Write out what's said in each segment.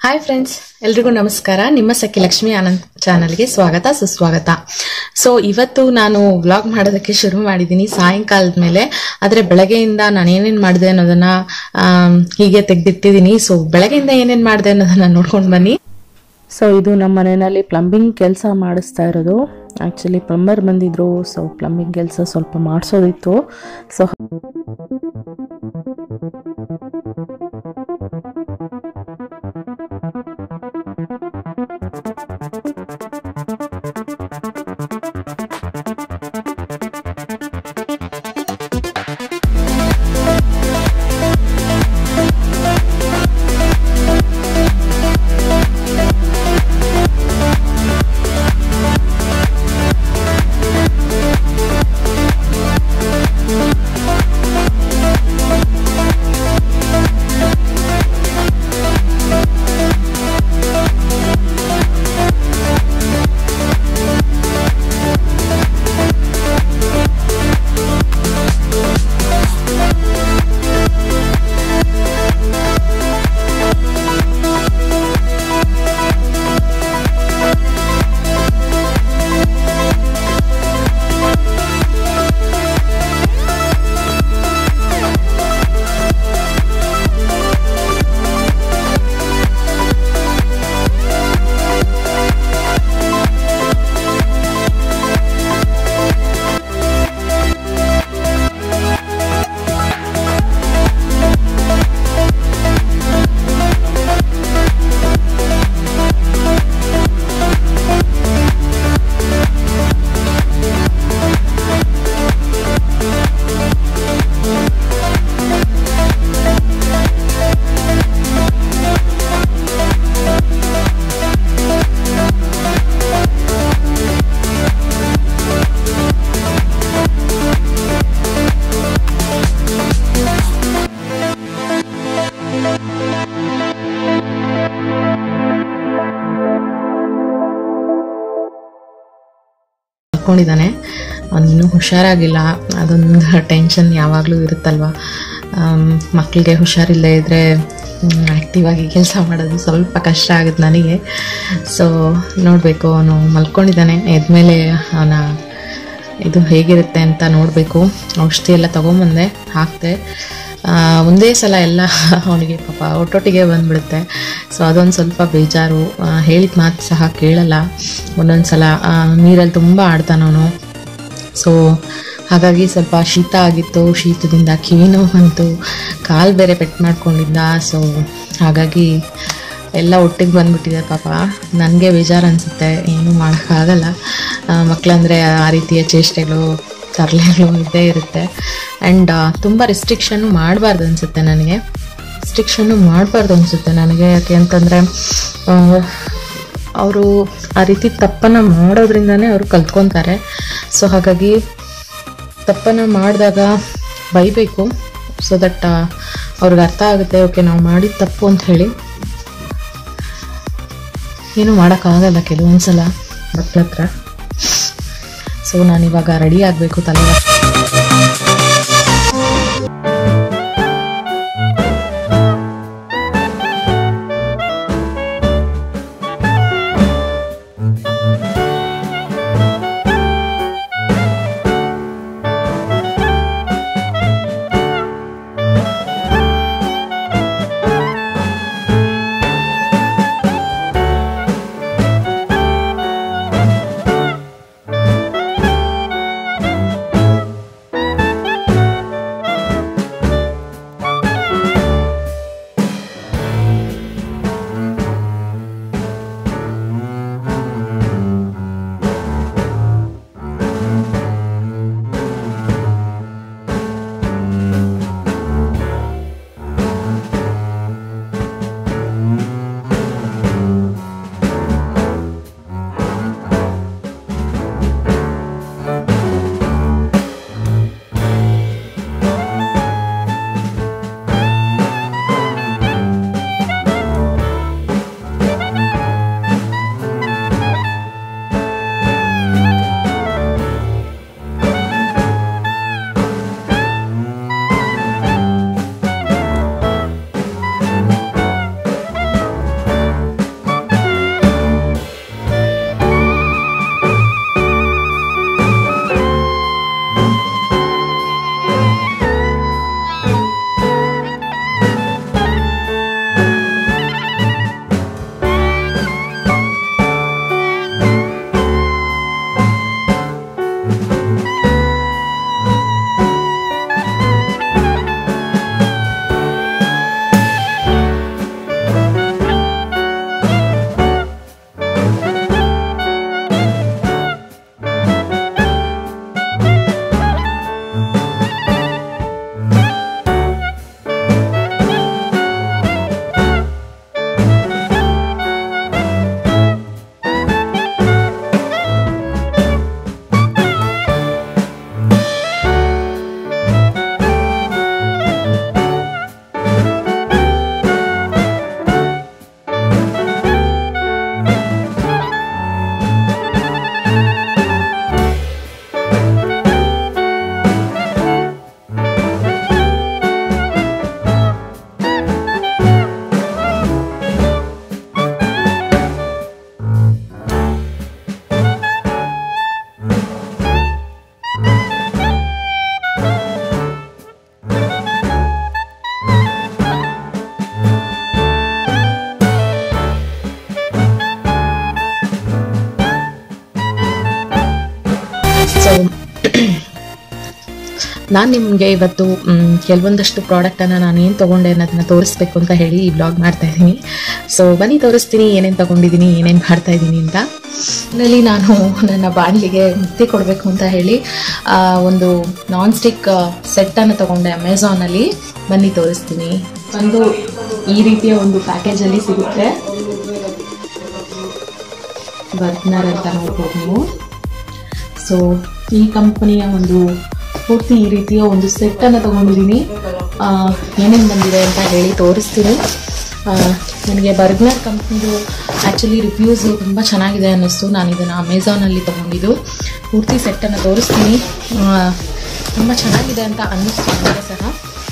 hi friends ಎಲ್ರಿಗೂ ನಮಸ್ಕಾರ ನಿಮ್ಮ ಸಖಿ ಲಕ್ಷ್ಮಿ ಆನಂದ್ ಚಾನಲ್ಗೆ ಸ್ವಾಗತ ಸುಸ್ವಾಗತ ಸೊ ಇವತ್ತು ನಾನು ವ್ಲಾಗ್ ಮಾಡೋದಕ್ಕೆ ಶುರು ಮಾಡಿದ್ದೀನಿ ಸಾಯಂಕಾಲದ ಮೇಲೆ ಆದರೆ ಬೆಳಗ್ಗೆಯಿಂದ ನಾನು ಏನೇನು ಮಾಡಿದೆ ಅನ್ನೋದನ್ನ ಆಮ್, ಹೀಗೆ ತೆಗೆದಿಟ್ಟಿದ್ದೀನಿ ಸೊ ಬೆಳಗ್ಗೆಯಿಂದ ಏನೇನು ಮಾಡಿದೆ ಅನ್ನೋದನ್ನ ನೋಡ್ಕೊಂಡು ಬನ್ನಿ ಸೊ ಇದು ನಮ್ಮ ಮನೆಯಲ್ಲಿ ಪ್ಲಂಬಿಂಗ್ ಕೆಲಸ ಮಾಡಿಸ್ತಾ ಇರೋದು ಆ್ಯಕ್ಚುಲಿ ಪ್ಲಂಬರ್ ಬಂದಿದ್ರು ಸೊ ಪ್ಲಂಬಿಂಗ್ ಕೆಲಸ ಸ್ವಲ್ಪ ಮಾಡಿಸೋದಿತ್ತು ಸೊ ಮಲ್ಕೊಂಡಿದ್ದಾನೆ ಅವನಿನ್ನೂ ಹುಷಾರಾಗಿಲ್ಲ ಅದೊಂದು ಟೆನ್ಷನ್ ಯಾವಾಗಲೂ ಇರುತ್ತಲ್ವ ಮಕ್ಕಳಿಗೆ ಹುಷಾರಿಲ್ಲದೆ ಇದ್ದರೆ ಆ್ಯಕ್ಟಿವ್ ಆಗಿ ಕೆಲಸ ಮಾಡೋದು ಸ್ವಲ್ಪ ಕಷ್ಟ ಆಗುತ್ತೆ ನನಗೆ ಸೊ ನೋಡಬೇಕು ಅವನು ಮಲ್ಕೊಂಡಿದ್ದಾನೆ ಎದ್ಮೇಲೆ ಅವನ ಇದು ಹೇಗಿರುತ್ತೆ ಅಂತ ನೋಡಬೇಕು ಔಷಧಿ ಎಲ್ಲ ತೊಗೊಂಬಂದೆ ಹಾಕ್ತೆ ಆ, ಒಂದೇ ಸಲ ಎಲ್ಲ ಅವನಿಗೆ ಪಾಪ ಒಟ್ಟೊಟ್ಟಿಗೆ ಬಂದ್ಬಿಡುತ್ತೆ ಸೊ ಅದೊಂದು ಸ್ವಲ್ಪ ಬೇಜಾರು ಆ, ಹೇಳಿದ ಮಾತು ಸಹ ಕೇಳಲ್ಲ ಒಂದೊಂದು ಸಲ ಆ, ನೀರಲ್ಲಿ ತುಂಬ ಆಡ್ತಾನವನು ಸೊ ಹಾಗಾಗಿ ಸ್ವಲ್ಪ ಶೀತ ಆಗಿತ್ತು ಶೀತದಿಂದ ಕಿವಿ ನೋವು ಬಂತು ಕಾಲು ಬೇರೆ ಪೆಟ್ಟು ಮಾಡ್ಕೊಂಡಿದ್ದ ಸೊ ಹಾಗಾಗಿ ಎಲ್ಲ ಒಟ್ಟಿಗೆ ಬಂದ್ಬಿಟ್ಟಿದೆ ಪಾಪ ನನಗೆ ಬೇಜಾರು ಅನಿಸುತ್ತೆ ಏನೂ ಮಾಡೋಕ್ಕಾಗಲ್ಲ ಆ, ಮಕ್ಕಳಂದ್ರೆ ಆ ರೀತಿಯ ಚೇಷ್ಟೆಗಳು ತರಲೆಗಳು ಇದ್ದೇ ಇರುತ್ತೆ ಆ್ಯಂಡ್ ತುಂಬ ರಿಸ್ಟ್ರಿಕ್ಷನ್ನು ಮಾಡಬಾರ್ದು ಅನಿಸುತ್ತೆ ನನಗೆ ರಿಸ್ಟ್ರಿಕ್ಷನ್ನು ಮಾಡಬಾರ್ದು ಅನಿಸುತ್ತೆ ನನಗೆ ಯಾಕೆ ಅಂತಂದರೆ ಅವರು ಆ ರೀತಿ ತಪ್ಪನ್ನು ಮಾಡೋದ್ರಿಂದನೇ ಅವರು ಕಲ್ತ್ಕೊತಾರೆ ಸೊ ಹಾಗಾಗಿ ತಪ್ಪನ್ನು ಮಾಡಿದಾಗ ಬೈಬೇಕು ಸೊ ದಟ್ ಅವ್ರಿಗೆ ಅರ್ಥ ಆಗುತ್ತೆ ಓಕೆ ನಾವು ಮಾಡಿದ ತಪ್ಪು ಅಂತ ಹೇಳಿ ಏನು ಮಾಡೋಕ್ಕಾಗಲ್ಲ ಕೆಲವೊಂದು ಸಲ ಮಕ್ಳ ಹತ್ರ ಸೊ ನಾನಿವಾಗ ರೆಡಿ ಆಗಬೇಕು ತಲೆ ನಾನು ನಿಮಗೆ ಇವತ್ತು ಮ್, ಕೆಲವೊಂದಷ್ಟು ಪ್ರಾಡಕ್ಟನ್ನು ನಾನು ಏನು ತೊಗೊಂಡೆ ಅನ್ನೋದನ್ನ ತೋರಿಸ್ಬೇಕು ಅಂತ ಹೇಳಿ ಈ ಬ್ಲಾಗ್ ಮಾಡ್ತಾ ಇದ್ದೀನಿ ಸೊ ಬನ್ನಿ ತೋರಿಸ್ತೀನಿ ಏನೇನು ತೊಗೊಂಡಿದ್ದೀನಿ ಏನೇನು ಮಾಡ್ತಾ ಇದ್ದೀನಿ ಅಂತ ಇದರಲ್ಲಿ ನಾನು ನನ್ನ ಬಾಣಲಿಗೆ ಮುತ್ತಿ ಕೊಡಬೇಕು ಅಂತ ಹೇಳಿ ಆ, ಒಂದು ನಾನ್ ಸ್ಟಿಕ್ ಸೆಟ್ಟನ್ನು ತೊಗೊಂಡೆ ಅಮೆಝಾನಲ್ಲಿ ಬನ್ನಿ ತೋರಿಸ್ತೀನಿ ಒಂದು ಈ ರೀತಿಯ ಒಂದು ಪ್ಯಾಕೇಜಲ್ಲಿ ಸಿಗುತ್ತೆ ಬರ್ಗ್ನರ್ ಅಂತ ನೋಡ್ಬೋದು ನೀವು ಸೊ ಈ ಕಂಪನಿಯ ಒಂದು ಪೂರ್ತಿ ಈ ರೀತಿಯ ಒಂದು ಸೆಟ್ಟನ್ನು ತೊಗೊಂಡಿದ್ದೀನಿ ಏನೇನು ಬಂದಿದೆ ಅಂತ ಹೇಳಿ ತೋರಿಸ್ತೀನಿ ಆ, ನನಗೆ ಬರ್ಗ್ನರ್ ಕಂಪ್ನಿದು ಆ್ಯಕ್ಚುಲಿ ರಿವ್ಯೂಸು ತುಂಬ ಚೆನ್ನಾಗಿದೆ ಅನ್ನಿಸ್ತು ನಾನು ಇದನ್ನು ಅಮೆಝಾನಲ್ಲಿ ತೊಗೊಂಡಿದ್ದು ಪೂರ್ತಿ ಸೆಟ್ಟನ್ನು ತೋರಿಸ್ತೀನಿ ತುಂಬ ಚೆನ್ನಾಗಿದೆ ಅಂತ ಅನ್ನಿಸ್ತು ನನಗೆ ಸಹ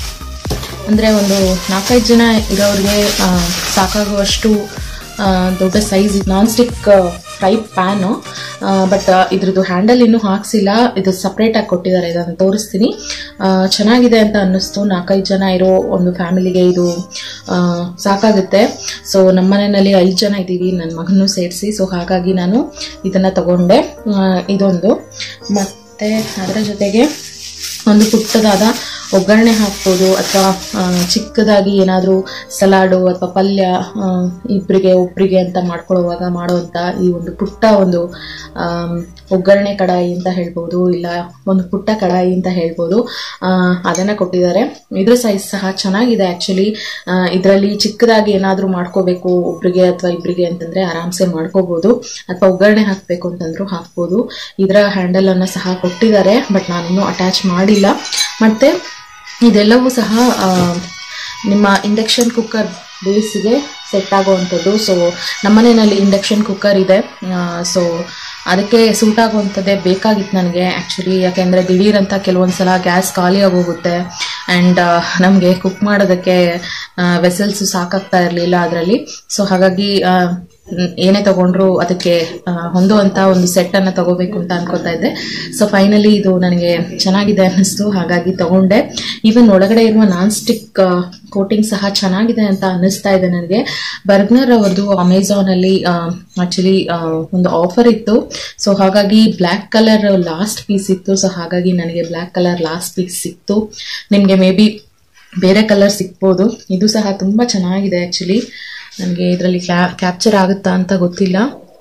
ಅಂದರೆ ಒಂದು ನಾಲ್ಕೈದು ಜನ ಇರೋರಿಗೆ ಆ, ಸಾಕಾಗುವಷ್ಟು ಆ, ದೊಡ್ಡ size non stick fry pan but ಇದ್ರದ್ದು ಹ್ಯಾಂಡಲ್ ಇನ್ನೂ ಹಾಕ್ಸಿಲ್ಲ ಇದು ಸಪ್ರೇಟಾಗಿ ಕೊಟ್ಟಿದ್ದಾರೆ ಇದನ್ನು ತೋರಿಸ್ತೀನಿ ಆ, ಚೆನ್ನಾಗಿದೆ ಅಂತ ಅನ್ನಿಸ್ತು ನಾಲ್ಕೈದು ಜನ ಇರೋ ಒಂದು ಫ್ಯಾಮಿಲಿಗೆ ಇದು ಆ, ಸಾಕಾಗುತ್ತೆ ಸೊ ನಮ್ಮ ಮನೆಯಲ್ಲಿ ಐದು ಜನ ಇದ್ದೀವಿ ನನ್ನ ಮಗನೂ ಸೇರಿಸಿ ಸೊ ಹಾಗಾಗಿ ನಾನು ಇದನ್ನು ತಗೊಂಡೆ ಆ, ಇದೊಂದು ಮತ್ತು ಅದರ ಜೊತೆಗೆ ಒಂದು ಪುಟ್ಟದಾದ ಒಗ್ಗರಣೆ ಹಾಕ್ಬೋದು ಅಥವಾ ಚಿಕ್ಕದಾಗಿ ಏನಾದರೂ ಸಲಾಡು ಅಥವಾ ಪಲ್ಯ ಆ, ಇಬ್ಬರಿಗೆ ಒಬ್ಬರಿಗೆ ಅಂತ ಮಾಡ್ಕೊಳ್ಳುವಾಗ ಮಾಡುವಂಥ ಈ ಒಂದು ಪುಟ್ಟ ಒಂದು ಆಮ್, ಒಗ್ಗರಣೆ ಕಡಾಯಿ ಅಂತ ಹೇಳ್ಬೋದು ಇಲ್ಲ ಒಂದು ಪುಟ್ಟ ಕಡಾಯಿ ಅಂತ ಹೇಳ್ಬೋದು ಅದನ್ನು ಕೊಟ್ಟಿದ್ದಾರೆ ಇದ್ರ ಸೈಜ್ ಸಹ ಚೆನ್ನಾಗಿದೆ ಆ್ಯಕ್ಚುಲಿ ಇದರಲ್ಲಿ ಚಿಕ್ಕದಾಗಿ ಏನಾದರೂ ಮಾಡ್ಕೋಬೇಕು ಒಬ್ರಿಗೆ ಅಥವಾ ಇಬ್ಬರಿಗೆ ಅಂತಂದರೆ ಆರಾಮ್ಸೆ ಮಾಡ್ಕೋಬೋದು ಅಥವಾ ಒಗ್ಗರಣೆ ಹಾಕಬೇಕು ಅಂತಂದ್ರೂ ಹಾಕ್ಬೋದು ಇದರ ಹ್ಯಾಂಡಲನ್ನು ಸಹ ಕೊಟ್ಟಿದ್ದಾರೆ ಬಟ್ ನಾನಿನ್ನೂ ಅಟ್ಯಾಚ್ ಮಾಡಿಲ್ಲ ಮತ್ತು ಇದೆಲ್ಲವೂ ಸಹ ಆ, ನಿಮ್ಮ ಇಂಡಕ್ಷನ್ ಕುಕ್ಕರ್ ಬೇಸಿಗೆ ಸೆಟ್ ಆಗುವಂಥದ್ದು ಸೊ ನಮ್ಮನೆಯಲ್ಲಿ ಇಂಡಕ್ಷನ್ ಕುಕ್ಕರ್ ಇದೆ ಸೊ ಅದಕ್ಕೆ ಸೂಟ್ ಆಗುವಂಥದ್ದೇ ಬೇಕಾಗಿತ್ತು ನನಗೆ ಆ್ಯಕ್ಚುಲಿ ಯಾಕೆಂದರೆ ದಿಢೀರಂತ ಕೆಲವೊಂದು ಸಲ ಗ್ಯಾಸ್ ಖಾಲಿ ಆಗೋಗುತ್ತೆ ಆ್ಯಂಡ್ ನಮಗೆ ಕುಕ್ ಮಾಡೋದಕ್ಕೆ ವೆಸಲ್ಸು ಸಾಕಾಗ್ತಾ ಇರಲಿಲ್ಲ ಅದರಲ್ಲಿ ಸೊ ಹಾಗಾಗಿ ಆ, ಮ್, ಏನೇ ತಗೊಂಡ್ರು ಅದಕ್ಕೆ ಆ, ಹೊಂದುವಂಥ ಒಂದು ಸೆಟ್ಟನ್ನು ತಗೋಬೇಕು ಅಂತ ಅನ್ಕೋತಾ ಇದ್ದೆ ಸೊ ಫೈನಲಿ ಇದು ನನಗೆ ಚೆನ್ನಾಗಿದೆ ಅನ್ನಿಸ್ತು ಹಾಗಾಗಿ ತಗೊಂಡೆ ಈವನ್ ಒಳಗಡೆ ಇರುವ ನಾನ್ ಸ್ಟಿಕ್ ಕೋಟಿಂಗ್ ಸಹ ಚೆನ್ನಾಗಿದೆ ಅಂತ ಅನ್ನಿಸ್ತಾ ಇದೆ ನನಗೆ ಬರ್ಗ್ನರ್ ಅವ್ರದ್ದು ಅಮೆಝಾನಲ್ಲಿ ಆಕ್ಚುಲಿ ಒಂದು ಆಫರ್ ಇತ್ತು ಸೊ ಹಾಗಾಗಿ ಬ್ಲ್ಯಾಕ್ ಕಲರ್ ಲಾಸ್ಟ್ ಪೀಸ್ ಇತ್ತು ಸೊ ಹಾಗಾಗಿ ನನಗೆ ಬ್ಲ್ಯಾಕ್ ಕಲರ್ ಲಾಸ್ಟ್ ಪೀಸ್ ಸಿಕ್ತು ನಿಮಗೆ ಮೇ ಬಿ ಬೇರೆ ಕಲರ್ ಸಿಗ್ಬೋದು ಇದು ಸಹ ತುಂಬ ಚೆನ್ನಾಗಿದೆ ಆ್ಯಕ್ಚುಲಿ ನನಗೆ ಇದರಲ್ಲಿ ಕ್ಯಾ ಕ್ಯಾಪ್ಚರ್ ಆಗುತ್ತಾ ಅಂತ ಗೊತ್ತಿಲ್ಲ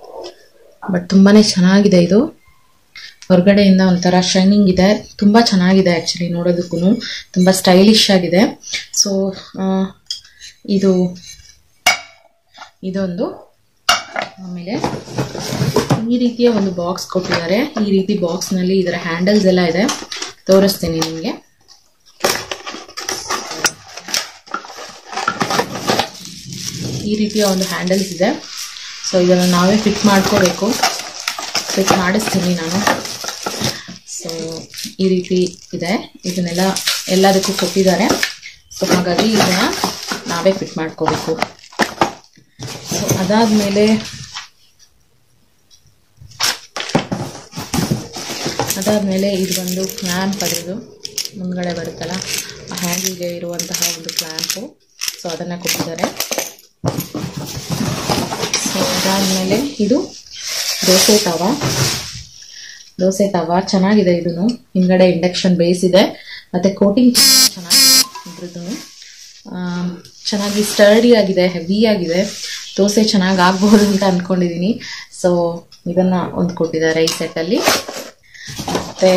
ಬಟ್ ತುಂಬಾ ಚೆನ್ನಾಗಿದೆ ಇದು ಹೊರಗಡೆಯಿಂದ ಒಂಥರ ಶೈನಿಂಗ್ ಇದೆ ತುಂಬ ಚೆನ್ನಾಗಿದೆ ಆ್ಯಕ್ಚುಲಿ ನೋಡೋದಕ್ಕೂ ತುಂಬ ಸ್ಟೈಲಿಶ್ ಆಗಿದೆ ಸೊ ಇದು ಇದೊಂದು ಆಮೇಲೆ ಈ ರೀತಿಯ ಒಂದು ಬಾಕ್ಸ್ ಕೊಟ್ಟಿದ್ದಾರೆ ಈ ರೀತಿ ಬಾಕ್ಸ್ನಲ್ಲಿ ಇದರ ಹ್ಯಾಂಡಲ್ಸ್ ಎಲ್ಲ ಇದೆ ತೋರಿಸ್ತೀನಿ ನಿಮಗೆ ಈ ರೀತಿಯ ಒಂದು ಹ್ಯಾಂಡಲ್ಸ್ ಇದೆ ಸೊ ಇದನ್ನು ನಾವೇ ಫಿಟ್ ಮಾಡ್ಕೋಬೇಕು ಫಿಟ್ ಮಾಡಿಸ್ತೀನಿ ನಾನು ಸೊ ಈ ರೀತಿ ಇದೆ ಇದನ್ನೆಲ್ಲ ಎಲ್ಲದಕ್ಕೂ ಕೊಟ್ಟಿದ್ದಾರೆ ಸೊ ಹಾಗಾಗಿ ಇದನ್ನು ನಾವೇ ಫಿಟ್ ಮಾಡ್ಕೋಬೇಕು ಸೊ ಅದಾದಮೇಲೆ ಅದಾದಮೇಲೆ ಇದು ಒಂದು ಕ್ಲ್ಯಾಂಪ್ ಅದರದು ಮುಂದ್ಗಡೆ ಬರುತ್ತಲ್ಲ ಆ ಹ್ಯಾಂಡಿಲ್ಗೆ ಇರುವಂತಹ ಒಂದು ಕ್ಲ್ಯಾಂಪು ಸೊ ಅದನ್ನು ಕೊಟ್ಟಿದ್ದಾರೆ ಸೊ ಅದಾದಮೇಲೆ ಇದು ದೋಸೆ ತವ ದೋಸೆ ತವ ಚೆನ್ನಾಗಿದೆ ಇದನ್ನು ಹಿಂದ್ಗಡೆ ಇಂಡಕ್ಷನ್ ಬೇಸ್ ಇದೆ ಮತ್ತು ಕೋಟಿಂಗ್ ಚೆನ್ನಾಗಿದೆ ಇದ್ರದ್ದು ಚೆನ್ನಾಗಿ ಸ್ಟರ್ಡಿ ಆಗಿದೆ ಹೆವಿ ಆಗಿದೆ ದೋಸೆ ಚೆನ್ನಾಗಿ ಆಗ್ಬೋದು ಅಂತ ಅಂದ್ಕೊಂಡಿದ್ದೀನಿ ಸೊ ಇದನ್ನು ಒಂದು ಕೊಟ್ಟಿದ್ದಾರೆ ಈ ಸೆಟ್ಟಲ್ಲಿ ಮತ್ತು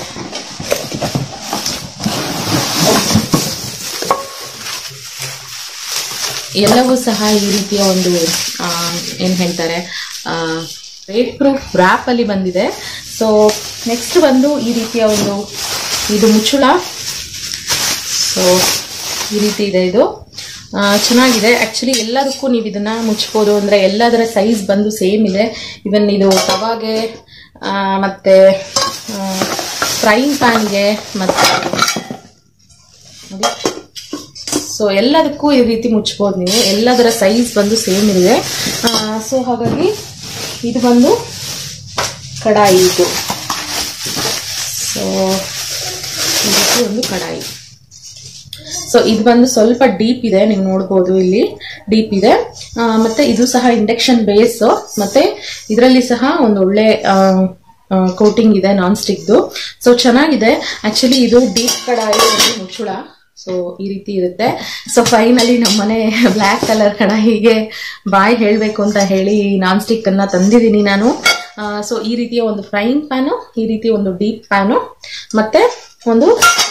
ಎಲ್ಲವೂ ಸಹ ಈ ರೀತಿಯ ಒಂದು ಏನು ಹೇಳ್ತಾರೆ ರೇಟ್ ಪ್ರೂಫ್ ರ್ಯಾಪಲ್ಲಿ ಬಂದಿದೆ ಸೊ ನೆಕ್ಸ್ಟ್ ಬಂದು ಈ ರೀತಿಯ ಒಂದು ಇದು ಮುಚ್ಚುಳ ಸೊ ಈ ರೀತಿ ಇದೆ ಇದು ಆ, ಚೆನ್ನಾಗಿದೆ ಆ್ಯಕ್ಚುಲಿ ಎಲ್ಲದಕ್ಕೂ ನೀವು ಇದನ್ನು ಮುಚ್ಬೋದು ಅಂದರೆ ಎಲ್ಲದರ ಸೈಜ್ ಬಂದು ಸೇಮ್ ಇದೆ ಇವನ್ ಇದು ತವಾಗೆ ಆ, ಮತ್ತೆ ಫ್ರೈಯಿಂಗ್ ಪ್ಯಾನ್ಗೆ ಮತ್ತು ನೋಡಿ ಸೊ ಎಲ್ಲದಕ್ಕೂ ಈ ರೀತಿ ಮುಚ್ಬೋದು ನೀವು ಎಲ್ಲದರ ಸೈಜ್ ಬಂದು ಸೇಮ್ ಇದೆ ಸೊ ಹಾಗಾಗಿ ಇದು ಬಂದು ಕಡಾಯಿ ಇದು ಸೊ ಈ ರೀತಿ ಒಂದು ಕಡಾಯಿ ಸೊ ಇದು ಬಂದು ಸ್ವಲ್ಪ ಡೀಪ್ ಇದೆ ನೀವು ನೋಡ್ಬೋದು ಇಲ್ಲಿ ಡೀಪ್ ಇದೆ ಆ, ಮತ್ತೆ ಇದು ಸಹ ಇಂಡಕ್ಷನ್ ಬೇಸ್ ಮತ್ತೆ ಇದರಲ್ಲಿ ಸಹ ಒಂದು ಒಳ್ಳೆ ಕೋಟಿಂಗ್ ಇದೆ ನಾನ್ ಸ್ಟಿಕ್ದು ಸೊ ಚೆನ್ನಾಗಿದೆ ಆಕ್ಚುಲಿ ಇದು ಡೀಪ್ ಕಡಾಯಿ ಒಂದು ಮುಚ್ಚುಳ ಸೊ ಈ ರೀತಿ ಇರುತ್ತೆ ಸೊ ಫೈನಲಿ ನಮ್ಮನೆ ಬ್ಲ್ಯಾಕ್ ಕಲರ್ ಕಡಾಯಿಗೆ ಬಾಯ್ ಹೇಳಬೇಕು ಅಂತ ಹೇಳಿ ನಾನ್ ಸ್ಟಿಕ್ ಅನ್ನ ತಂದಿದ್ದೀನಿ ನಾನು ಸೊ ಈ ರೀತಿಯ ಒಂದು ಫ್ರೈಯಿಂಗ್ ಪ್ಯಾನು ಈ ರೀತಿ ಒಂದು ಡೀಪ್ ಪ್ಯಾನು ಮತ್ತೆ ಒಂದು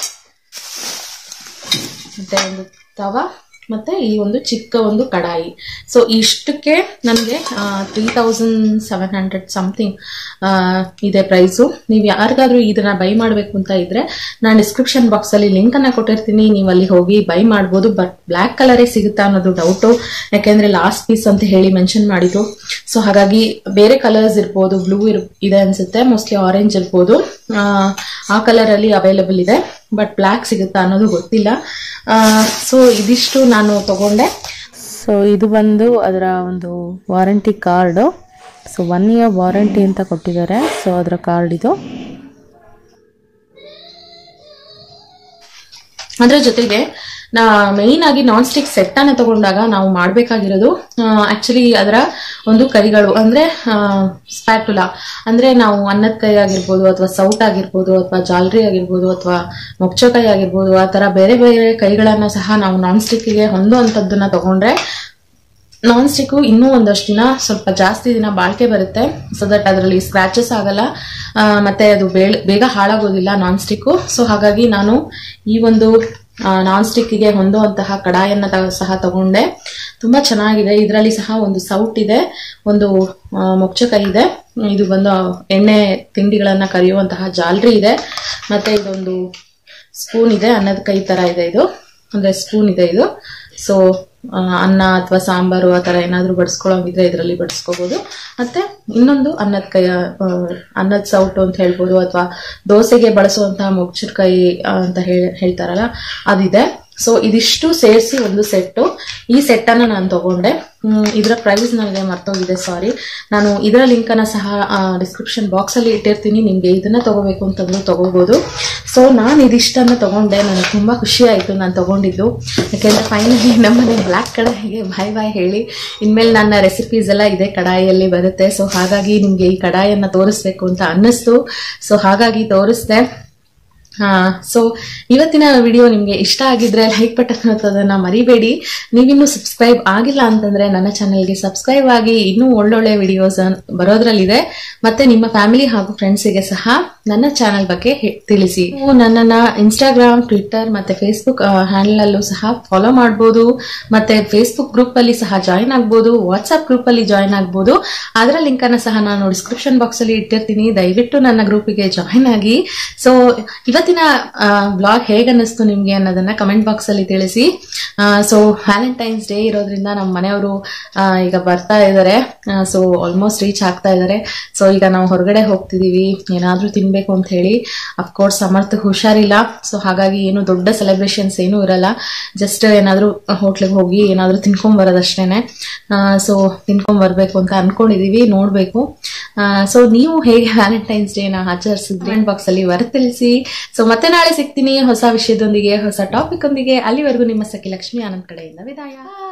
ಮತ್ತೆ ಒಂದು ತವ ಮತ್ತೆ ಈ ಒಂದು ಚಿಕ್ಕ ಒಂದು ಕಡಾಯಿ ಸೊ ಇಷ್ಟಕ್ಕೆ ನನಗೆ three thousand seven hundred something ಇದೆ ಪ್ರೈಸು ನೀವು ಯಾರಿಗಾದ್ರೂ ಇದನ್ನ ಬೈ ಮಾಡಬೇಕು ಅಂತ ಇದ್ರೆ ನಾನು ಡಿಸ್ಕ್ರಿಪ್ಷನ್ ಬಾಕ್ಸ್ ಅಲ್ಲಿ ಲಿಂಕ್ ಅನ್ನ ಕೊಟ್ಟಿರ್ತೀನಿ ನೀವು ಅಲ್ಲಿ ಹೋಗಿ ಬೈ ಮಾಡ್ಬೋದು ಬಟ್ ಬ್ಲ್ಯಾಕ್ ಕಲರೇ ಸಿಗುತ್ತಾ ಅನ್ನೋದು ಡೌಟು ಯಾಕೆಂದ್ರೆ ಲಾಸ್ಟ್ ಪೀಸ್ ಅಂತ ಹೇಳಿ ಮೆನ್ಷನ್ ಮಾಡಿದ್ದು ಸೊ ಹಾಗಾಗಿ ಬೇರೆ ಕಲರ್ಸ್ ಇರ್ಬೋದು ಬ್ಲೂ ಇರ್ ಇದೆ ಅನ್ಸುತ್ತೆ ಮೋಸ್ಟ್ಲಿ ಆರೆಂಜ್ ಇರ್ಬೋದು ಆ, ಆ ಕಲರ್ ಅಲ್ಲಿ ಅವೈಲಬಲ್ ಇದೆ ಬಟ್ ಬ್ಲ್ಯಾಕ್ ಸಿಗುತ್ತಾ ಅನ್ನೋದು ಗೊತ್ತಿಲ್ಲ ಸೊ ಇದಿಷ್ಟು ನಾನು ತಗೊಂಡೆ ಸೊ ಇದು ಬಂದು ಅದರ ಒಂದು warranty card so one year warranty ಅಂತ ಕೊಟ್ಟಿದ್ದಾರೆ ಸೊ ಅದರ ಕಾರ್ಡ್ ಇದು ಅದ್ರ ಜೊತೆಗೆ ನಾ ಮೇಯ್ನ್ ಆಗಿ ನಾನ್ ಸ್ಟಿಕ್ ಸೆಟ್ ಅನ್ನ ತಗೊಂಡಾಗ ನಾವು ಮಾಡ್ಬೇಕಾಗಿರೋದು ಆಕ್ಚುಲಿ ಅದರ ಒಂದು ಕೈಗಳು ಅಂದ್ರೆ ಸ್ಪ್ಯಾಟುಲಾ ಅಂದ್ರೆ ನಾವು ಅನ್ನದ ಕೈ ಆಗಿರ್ಬೋದು ಅಥವಾ ಸೌಟ್ ಆಗಿರ್ಬೋದು ಅಥವಾ ಜಾಲ್ರಿ ಆಗಿರ್ಬೋದು ಅಥವಾ ಮೊಚ್ಚೋ ಕೈ ಆಗಿರ್ಬೋದು ಆ ತರ ಬೇರೆ ಬೇರೆ ಕೈಗಳನ್ನ ಸಹ ನಾವು ನಾನ್ ಸ್ಟಿಕ್ಗೆ ಹೊಂದುವಂಥದ್ದನ್ನ ತಗೊಂಡ್ರೆ ನಾನ್ ಸ್ಟಿಕ್ಕು ಇನ್ನೂ ಒಂದಷ್ಟು ದಿನ ಸ್ವಲ್ಪ ಜಾಸ್ತಿ ದಿನ ಬಾಳಿಕೆ ಬರುತ್ತೆ ಸೊ ದಟ್ ಅದರಲ್ಲಿ ಸ್ಕ್ರಾಚಸ್ ಆಗಲ್ಲ ಆ, ಮತ್ತೆ ಅದು ಬೇಳ- ಬೇಗ ಹಾಳಾಗೋದಿಲ್ಲ ನಾನ್ ಸ್ಟಿಕ್ಕು ಸೊ ಹಾಗಾಗಿ ನಾನು ಈ ಒಂದು ನಾನ್ ಸ್ಟಿಕ್ಗೆ ಹೊಂದುವಂತಹ ಕಡಾಯನ್ನ ತ- ಸಹ ತಗೊಂಡೆ ತುಂಬಾ ಚೆನ್ನಾಗಿದೆ ಇದರಲ್ಲಿ ಸಹ ಒಂದು ಸೌಟ್ ಇದೆ ಒಂದು ಆ, ಮೊಚ್ಚಕೈ ಇದೆ ಇದು ಬಂದು ಎಣ್ಣೆ ತಿಂಡಿಗಳನ್ನ ಕರಿಯುವಂತಹ ಜಾಲ್ರಿ ಇದೆ ಮತ್ತೆ ಇದೊಂದು ಸ್ಪೂನ್ ಇದೆ ಅನ್ನದ ಕೈ ತರ ಇದೆ ಇದು ಅಂದ್ರೆ ಸ್ಪೂನ್ ಇದೆ ಇದು ಸೊ ಅನ್ನ ಅಥವಾ ಸಾಂಬಾರು ಆ ತರ ಏನಾದ್ರೂ ಬಡಿಸ್ಕೊಳ್ಳೋಂಗಿದ್ರೆ ಇದರಲ್ಲಿ ಬಡಿಸ್ಕೋಬಹುದು ಮತ್ತೆ ಇನ್ನೊಂದು ಅನ್ನದ ಕೈ ಆ, ಅನ್ನದ ಸೌಟು ಅಂತ ಹೇಳ್ಬೋದು ಅಥವಾ ದೋಸೆಗೆ ಬಳಸುವಂತಹ ಮುಗ್ಚುರ್ಕೈ ಅಂತ ಹೇಳ್ ಹೇಳ್ತಾರಲ್ಲ ಅದಿದೆ ಸೊ ಇದಿಷ್ಟು ಸೇರಿಸಿ ಒಂದು ಸೆಟ್ಟು ಈ ಸೆಟ್ ಅನ್ನ ನಾನು ತಗೊಂಡೆ ಹ್ಮ್, ಇದರ ಪ್ರೈಸ್ ನನಗೆ ಮರ್ತೋಗಿದೆ ಸಾರಿ ನಾನು ಇದರ ಲಿಂಕ್ ಅನ್ನ ಸಹ ಡಿಸ್ಕ್ರಿಪ್ಷನ್ ಬಾಕ್ಸ್ ಅಲ್ಲಿ ಇಟ್ಟಿರ್ತೀನಿ ನಿಮ್ಗೆ ಇದನ್ನ ತಗೋಬೇಕು ಅಂತಂದ್ರು ತಗೋಬಹುದು ಸೊ ನಾನು ಇದಿಷ್ಟನ್ನ ತಗೊಂಡೆ ನನಗೆ ತುಂಬಾ ಖುಷಿ ಆಯ್ತು ನಾನು ತಗೊಂಡಿದ್ದು ಯಾಕೆಂದ್ರೆ ಫೈನಲಿ ನಮ್ಮನೆ ಬ್ಲ್ಯಾಕ್ ಕಡಾಯಿಗೆ ಬಾಯ್ ಬಾಯ್ ಹೇಳಿ ಇನ್ಮೇಲೆ ನನ್ನ ರೆಸಿಪೀಸ್ ಎಲ್ಲ ಇದೇ ಕಡಾಯಿಯಲ್ಲಿ ಬರುತ್ತೆ ಸೊ ಹಾಗಾಗಿ ನಿಮ್ಗೆ ಈ ಕಡಾಯಿಯನ್ನ ತೋರಿಸ್ಬೇಕು ಅಂತ ಅನ್ನಿಸ್ತು ಸೊ ಹಾಗಾಗಿ ತೋರಿಸ್ದೆ ಸೊ ಇವತ್ತಿನ ವಿಡಿಯೋ ನಿಮಗೆ ಇಷ್ಟ ಆಗಿದ್ರೆ ಲೈಕ್ ಬಟನ್ ಒತ್ತೋದನ್ನ ಮರಿಬೇಡಿ ನೀವಿನ್ನೂ ಸಬ್ಸ್ಕ್ರೈಬ್ ಆಗಿಲ್ಲ ಅಂತಂದ್ರೆ ನನ್ನ ಚಾನೆಲ್ಗೆ ಸಬ್ಸ್ಕ್ರೈಬ್ ಆಗಿ ಇನ್ನೂ ಒಳ್ಳೊಳ್ಳೆ ವಿಡಿಯೋಸ್ ಬರೋದ್ರಲ್ಲಿದೆ ಮತ್ತೆ ನಿಮ್ಮ ಫ್ಯಾಮಿಲಿ ಹಾಗೂ ಫ್ರೆಂಡ್ಸಿಗೆ ಸಹ ನನ್ನ ಚಾನೆಲ್ ಬಗ್ಗೆ ಹೇ- ತಿಳಿಸಿ ನೀವು ನನ್ನನ್ನ ಇನ್ಸ್ಟಾಗ್ರಾಮ್ ಟ್ವಿಟ್ಟರ್ ಮತ್ತೆ ಫೇಸ್ಬುಕ್ ಹ್ಯಾಂಡಲ್ ಅಲ್ಲೂ ಸಹ ಫಾಲೋ ಮಾಡಬಹುದು ಮತ್ತೆ ಫೇಸ್ಬುಕ್ ಗ್ರೂಪ್ ಅಲ್ಲಿ ಸಹ ಜಾಯಿನ್ ಆಗ್ಬೋದು ವಾಟ್ಸ್ಆಪ್ ಗ್ರೂಪ್ ಅಲ್ಲಿ ಜಾಯಿನ್ ಆಗ್ಬೋದು ಅದರ ಲಿಂಕ್ ಅನ್ನ ಸಹ ನಾನು ಡಿಸ್ಕ್ರಿಪ್ಷನ್ ಬಾಕ್ಸ್ ಅಲ್ಲಿ ಇಟ್ಟಿರ್ತೀನಿ ದಯವಿಟ್ಟು ನನ್ನ ಗ್ರೂಪಿಗೆ ಜಾಯಿನ್ ಆಗಿ ಸೊ ಇವತ್ತಿನ ಬ್ಲಾಗ್ ಹೇಗೆ ಅನ್ನಿಸ್ತು ನಿಮ್ಗೆ ಅನ್ನೋದನ್ನ ಕಮೆಂಟ್ ಬಾಕ್ಸ್ ಅಲ್ಲಿ ತಿಳಿಸಿ ಸೊ ವ್ಯಾಲೆಂಟೈನ್ಸ್ ಡೇ ಇರೋದ್ರಿಂದ ನಮ್ಮ ಮನೆಯವರು ಈಗ ಬರ್ತಾ ಇದ್ದಾರೆ ಸೊ ಆಲ್ಮೋಸ್ಟ್ ರೀಚ್ ಆಗ್ತಾ ಇದ್ದಾರೆ ಸೊ ಈಗ ನಾವು ಹೊರಗಡೆ ಹೋಗ್ತಿದೀವಿ ಏನಾದ್ರೂ ತಿನ್ಬೇಕು ಅಂತ ಹೇಳಿ ಅಫ್ಕೋರ್ಸ್ ಸಮರ್ಥ ಹುಷಾರಿಲ್ಲ ಸೊ ಹಾಗಾಗಿ ಏನು ದೊಡ್ಡ ಸೆಲೆಬ್ರೇಷನ್ಸ್ ಏನೂ ಇರಲ್ಲ ಜಸ್ಟ್ ಏನಾದ್ರೂ ಹೋಟ್ಲಿಗೆ ಹೋಗಿ ಏನಾದ್ರೂ ತಿನ್ಕೊಂಡ್ ಬರೋದಷ್ಟೇನೆ ಸೊ ತಿನ್ಕೊಂಡ್ ಬರ್ಬೇಕು ಅಂತ ಅನ್ಕೊಂಡಿದೀವಿ ನೋಡ್ಬೇಕು ಸೊ ನೀವು ಹೇಗೆ ವ್ಯಾಲೆಂಟೈನ್ಸ್ ಡೇನ ಆಚರಿಸಿದ್ರಿ ಕಮೆಂಟ್ ಬಾಕ್ಸ್ ಅಲ್ಲಿ ವರ ತಿಳಿಸಿ ಸೊ ಮತ್ತೆ ನಾಳೆ ಸಿಗ್ತೀನಿ ಹೊಸ ವಿಷಯದೊಂದಿಗೆ ಹೊಸ ಟಾಪಿಕ್ ಒಂದಿಗೆ ಅಲ್ಲಿವರೆಗೂ ನಿಮ್ಮ ಸಖಿ ಲಕ್ಷ್ಮಿ ಆನಂದ್ ಕಡೆಯಿಂದ ವಿದಾಯ